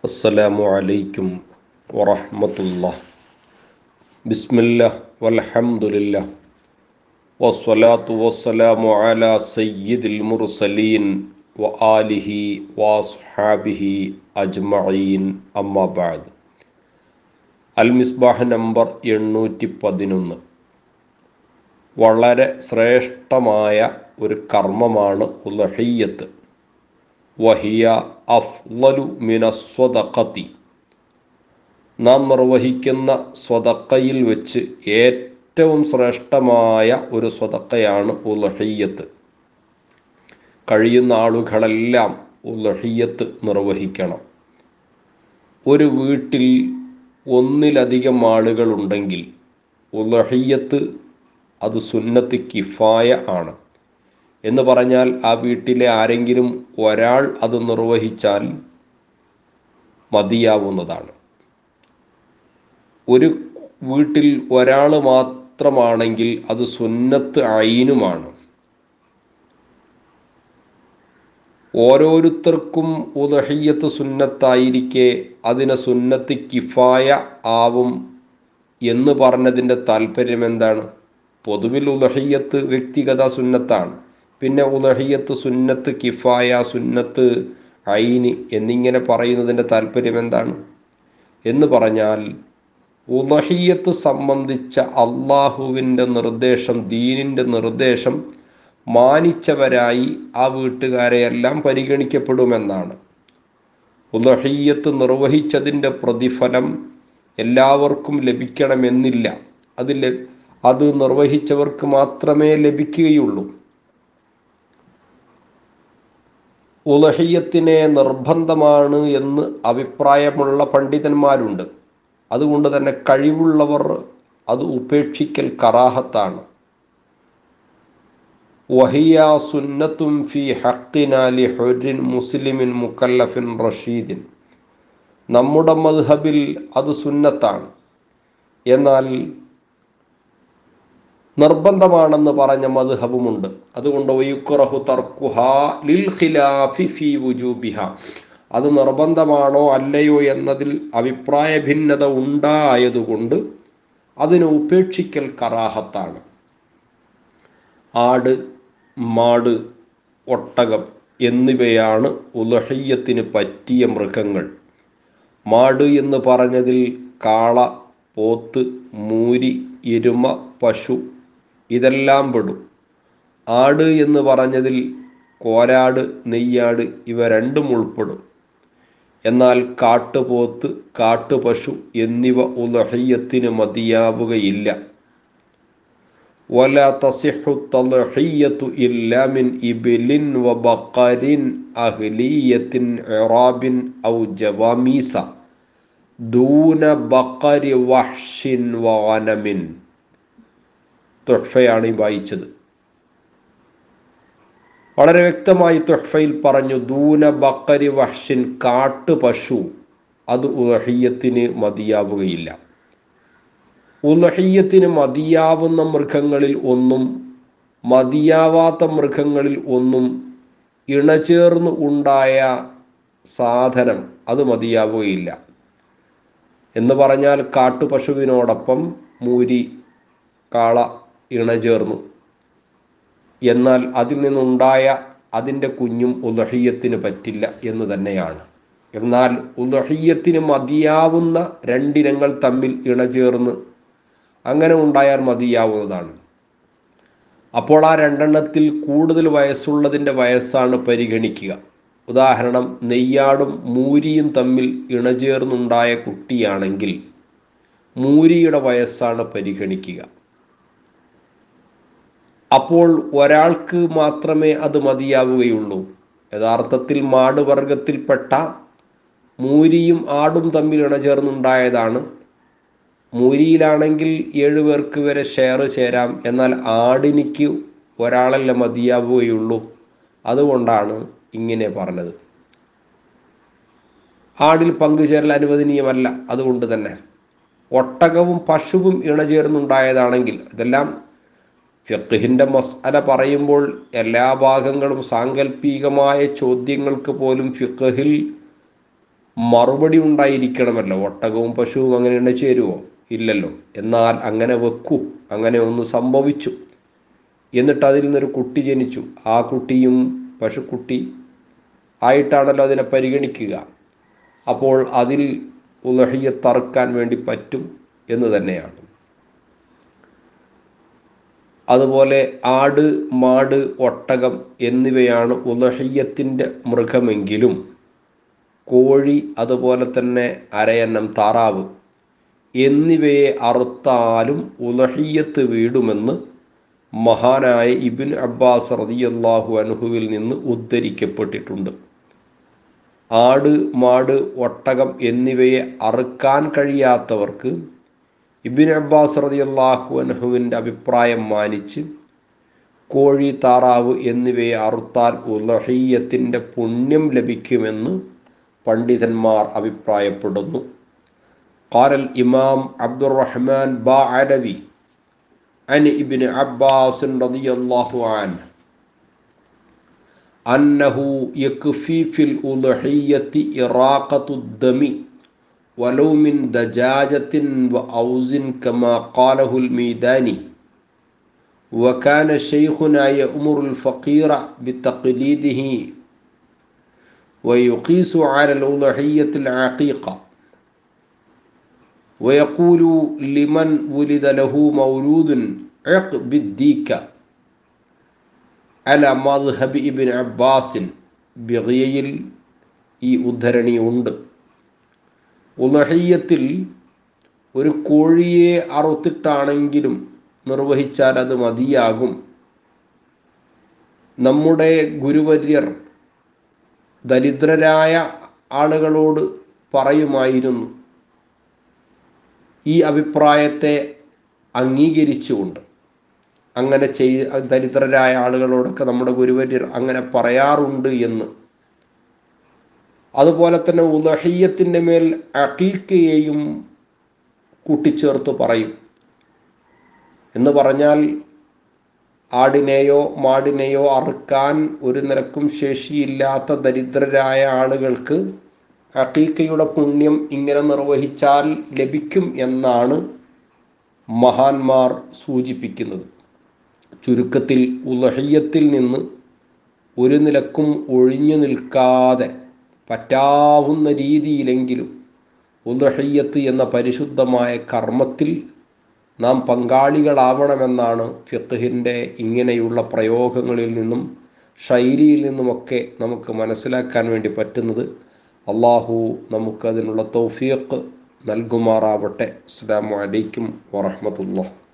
السلام عليكم ورحمة الله بسم الله والحمد لله والصلاة والسلام على سيد المرسلين وآله وأصحابه أجمعين أما بعد അൽ Misbah number എണ്ണൂറ്റി പതിനൊന്ന് വളരെ ശ്രേഷ്ഠമായ ഒരു കർമ്മമാണ് ഉലഹിയത്ത് വഹിയ അഫ്ലു മിനസ്വതക്കത്തി നാം നിർവഹിക്കുന്ന സ്വതക്കയിൽ വെച്ച് ഏറ്റവും ശ്രേഷ്ഠമായ ഒരു സ്വതക്കയാണ് ഉലഹിയത്ത് കഴിയുന്ന ആളുകളെല്ലാം ഉലഹിയത്ത് നിർവഹിക്കണം ഒരു വീട്ടിൽ ഒന്നിലധികം ആളുകളുണ്ടെങ്കിൽ ഉലഹിയത്ത് അത് സുന്നത്ത് കിഫായ ആണ് എന്ന് പറഞ്ഞാൽ ആ വീട്ടിലെ ആരെങ്കിലും ഒരാൾ അത് നിർവഹിച്ചാൽ മതിയാവുന്നതാണ് ഒരു വീട്ടിൽ ഒരാൾ മാത്രമാണെങ്കിൽ അത് സുന്നത്ത് അയിനുമാണ് ഓരോരുത്തർക്കും ഉദഹയ്യത്ത് സുന്നത്തായിരിക്കെ അതിനെ സുന്നത്ത് കിഫായ ആവും എന്ന് പറഞ്ഞതിൻ്റെ താല്പര്യം എന്താണ് പൊതുവിൽ ഉലഹിയത്ത് വ്യക്തിഗത സുന്നത്താണ് പിന്നെ ഉലഹിയത്ത് സുന്നത്ത് കിഫായ സുന്നത്ത് ഐന് എന്നിങ്ങനെ പറയുന്നതിൻ്റെ താല്പര്യം എന്താണ് എന്ന് പറഞ്ഞാൽ ഉലഹിയത്ത് സംബന്ധിച്ച അള്ളാഹുവിൻ്റെ നിർദ്ദേശം ദീനിൻ്റെ നിർദ്ദേശം മാനിച്ചവരായി ആ വീട്ടുകാരെയെല്ലാം പരിഗണിക്കപ്പെടുമെന്നാണ് ഉലഹിയത്ത് നിർവഹിച്ചതിൻ്റെ പ്രതിഫലം എല്ലാവർക്കും ലഭിക്കണമെന്നില്ല അതിൽ അത് നിർവഹിച്ചവർക്ക് മാത്രമേ ലഭിക്കുകയുള്ളൂ ഉലഹിയത്തിനെ നിർബന്ധമാണ് എന്ന് അഭിപ്രായമുള്ള പണ്ഡിതന്മാരുണ്ട് അതുകൊണ്ട് തന്നെ കഴിവുള്ളവർ അത് ഉപേക്ഷിക്കൽ കറാഹത്താണ് വഹിയ സുന്നത്തും ഫി ഹക്കിനാലി ഹൊരിൻ മുസ്ലിമിൻ മുക്കല്ലഫിൻ റഷീദിൻ നമ്മുടെ മദ്ഹബിൽ അത് സുന്നത്താണ് എന്നാൽ നിർബന്ധമാണെന്ന് പറഞ്ഞ മദ്ഹബുമുണ്ട് അതുകൊണ്ട് വയുക്കുറഹു തർക്കുഹ ലിൽ ഖിലാഫി ഫി വുജൂബിഹ അത് നിർബന്ധമാണോ അല്ലയോ എന്നതിൽ അഭിപ്രായ ഭിന്നത ഉണ്ടായതുകൊണ്ട് അതിനെ ഉപേക്ഷിക്കൽ കറാഹത്താണ് ആട് മാട് ഒട്ടകം എന്നിവയാണ് ഉലഹയ്യത്തിന് പറ്റിയ മൃഗങ്ങൾ മാട് എന്ന് പറഞ്ഞതിൽ കാള പോത്ത് മൂരി എരുമ പശു ഇതെല്ലാം പെടും ആട് എന്ന് പറഞ്ഞതിൽ കോരാട് നെയ്യാട് ഇവ രണ്ടും ഉൾപ്പെടും എന്നാൽ കാട്ടുപോത്ത് കാട്ടുപശു എന്നിവ ഉലഹയ്യത്തിന് മതിയാവുകയില്ല ولا تصح التضحية إلا من إبل وبقر أهلية عراب أو جواميس ദൂന ബക്കരി വഹ്ഷിൻ വനമിൻ തുഹ്ഫയാണ് ഈ വായിച്ചത് വളരെ വ്യക്തമായി തുഹ്ഫയിൽ പറഞ്ഞു ദൂന ബക്കരി വഹ്ഷിൻ കാട്ടു പശു അത് ഉലഹിയത്തിന് മതിയാവുകയില്ല ഉലഹിയത്തിന് മതിയാവുന്ന മൃഗങ്ങളിൽ ഒന്നും മതിയാവാത്ത മൃഗങ്ങളിൽ ഒന്നും ഇണചേർന്ന് ഉണ്ടായ സാധനം അത് മതിയാവുകയില്ല എന്ന് പറഞ്ഞാൽ കാട്ടുപശുവിനോടൊപ്പം മൂരി കാള ഇണചേർന്നു എന്നാൽ അതിൽ നിന്നുണ്ടായ അതിൻ്റെ കുഞ്ഞും ഉലഹിയത്തിന് പറ്റില്ല എന്ന് തന്നെയാണ് എന്നാൽ ഉലഹിയത്തിന് മതിയാവുന്ന രണ്ടിനങ്ങൾ തമ്മിൽ ഇണചേർന്ന് അങ്ങനെ ഉണ്ടായാൽ മതിയാവുന്നതാണ് അപ്പോൾ ആ രണ്ടെണ്ണത്തിൽ കൂടുതൽ വയസ്സുള്ളതിൻ്റെ വയസ്സാണ് പരിഗണിക്കുക ഉദാഹരണം നെയ്യാടും മൂരിയും തമ്മിൽ ഇണചേർന്നുണ്ടായ കുട്ടിയാണെങ്കിൽ മൂരിയുടെ വയസ്സാണ് പരിഗണിക്കുക അപ്പോൾ ഒരാൾക്ക് മാത്രമേ അത് മതിയാവുകയുള്ളൂ യഥാർത്ഥത്തിൽ മാട് വർഗത്തിൽപ്പെട്ട മൂരിയും ആടും തമ്മിൽ ഇണചേർന്നുണ്ടായതാണ് മൂരിയിലാണെങ്കിൽ ഏഴു പേർക്ക് വരെ ഷെയർ ചേരാം എന്നാൽ ആടിനിക്ക് ഒരാളല്ല മതിയാവുകയുള്ളൂ അതുകൊണ്ടാണ് ഇങ്ങനെ പറഞ്ഞത് ആടിൽ പങ്കുചേരൽ അനുവദനീയമല്ല അതുകൊണ്ട് തന്നെ ഒട്ടകവും പശുവും ഇണചേർന്നുണ്ടായതാണെങ്കിൽ ഇതെല്ലാം ഫിഖിൻ്റെ മസ്അല പറയുമ്പോൾ എല്ലാ ഭാഗങ്ങളും സാങ്കല്പികമായ ചോദ്യങ്ങൾക്ക് പോലും ഫിഖഹിൽ മറുപടി ഉണ്ടായിരിക്കണമല്ലോ ഒട്ടകവും പശുവും അങ്ങനെ ചേരുവോ ഇല്ലല്ലോ എന്നാൽ അങ്ങനെ വെക്കൂ അങ്ങനെ ഒന്ന് സംഭവിച്ചു എന്നിട്ട് അതിൽ നിന്നൊരു കുട്ടി ജനിച്ചു ആ കുട്ടിയും പശുക്കുട്ടി ആയിട്ടാണല്ലോ അതിനെ പരിഗണിക്കുക അപ്പോൾ അതിൽ ഉലഹിയത്തറുക്കാൻ വേണ്ടി പറ്റും എന്ന് തന്നെയാണ് അതുപോലെ ആട് മാട് ഒട്ടകം എന്നിവയാണ് ഉലഹിയത്തിൻ്റെ മൃഗമെങ്കിലും കോഴി അതുപോലെ തന്നെ അരയന്നം താറാവ് എന്നിവയെ അറുത്താലും ഉലഹിയത്ത് വീടുമെന്ന് മഹാനായ ഇബിൻ അബ്ബാസ് റതിയല്ലാഹു അനുഹുവിൽ നിന്ന് ഉദ്ധരിക്കപ്പെട്ടിട്ടുണ്ട് ആട് മാട് ഒട്ടകം എന്നിവയെ അറുക്കാൻ കഴിയാത്തവർക്ക് ഇബിൻ അബ്ബാസ് റതിയല്ലാഹു അനുഹുവിൻ്റെ അഭിപ്രായം മാനിച്ച് കോഴി താറാവ് എന്നിവയെ അറുത്താൽ ഉലഹീയത്തിൻ്റെ പുണ്യം ലഭിക്കുമെന്ന് പണ്ഡിതന്മാർ അഭിപ്രായപ്പെടുന്നു قال الإمام عبد الرحمن باعلوي عن ابن عباس رضي الله عنه أنه يكفي في الأضحية إراقة الدم ولو من دجاجة وأوز كما قاله الميداني وكان شيخنا يأمر الفقير بتقليده ويقيس على الأضحية العقيقة ويقول لمن ولد له مولود عق بالديك على مذهب ابن عباس ബിഗയിൽ ഈ ഉദ്ധരണി ഉണ്ട് ഉലഹയ്യത്തിൽ ഒരു കോഴിയെ അറുത്തിട്ടാണെങ്കിലും നിർവഹിച്ചാൽ അത് മതിയാകും നമ്മുടെ ഗുരുവര്യർ ദരിദ്രരായ ആളുകളോട് പറയുമായിരുന്നു ഈ അഭിപ്രായത്തെ അംഗീകരിച്ചുകൊണ്ട് അങ്ങനെ ചെയ് ദരിദ്രരായ ആളുകളോടൊക്കെ നമ്മുടെ ഗുരുവര്യർ അങ്ങനെ പറയാറുണ്ട് എന്ന് അതുപോലെ തന്നെ ഉലഹയ്യത്തിൻ്റെ മേൽ അക്കീക്കയെയും കൂട്ടിച്ചേർത്ത് പറയും എന്ന് പറഞ്ഞാൽ ആടിനെയോ മാടിനെയോ അറുക്കാൻ ഒരു നിരക്കും ശേഷിയില്ലാത്ത ദരിദ്രരായ ആളുകൾക്ക് അക്കീക്കയുടെ പുണ്യം ഇങ്ങനെ നിർവഹിച്ചാൽ ലഭിക്കും എന്നാണ് മഹാന്മാർ സൂചിപ്പിക്കുന്നത് ചുരുക്കത്തിൽ ഉലഹയ്യത്തിൽ നിന്ന് ഒരു നിലക്കും ഒഴിഞ്ഞു നിൽക്കാതെ പറ്റാവുന്ന രീതിയിലെങ്കിലും ഉലഹയ്യത്ത് എന്ന പരിശുദ്ധമായ കർമ്മത്തിൽ നാം പങ്കാളികളാവണമെന്നാണ് ഫിഖഹിൻ്റെ ഇങ്ങനെയുള്ള പ്രയോഗങ്ങളിൽ നിന്നും ശൈലിയിൽ നിന്നുമൊക്കെ നമുക്ക് മനസ്സിലാക്കാൻ വേണ്ടി പറ്റുന്നത് അള്ളാഹു നമുക്കതിനുള്ള തൗഫീഖ് നൽകുമാറാവട്ടെ അസ്സാം വലൈക്കും വറഹമത്തുള്ള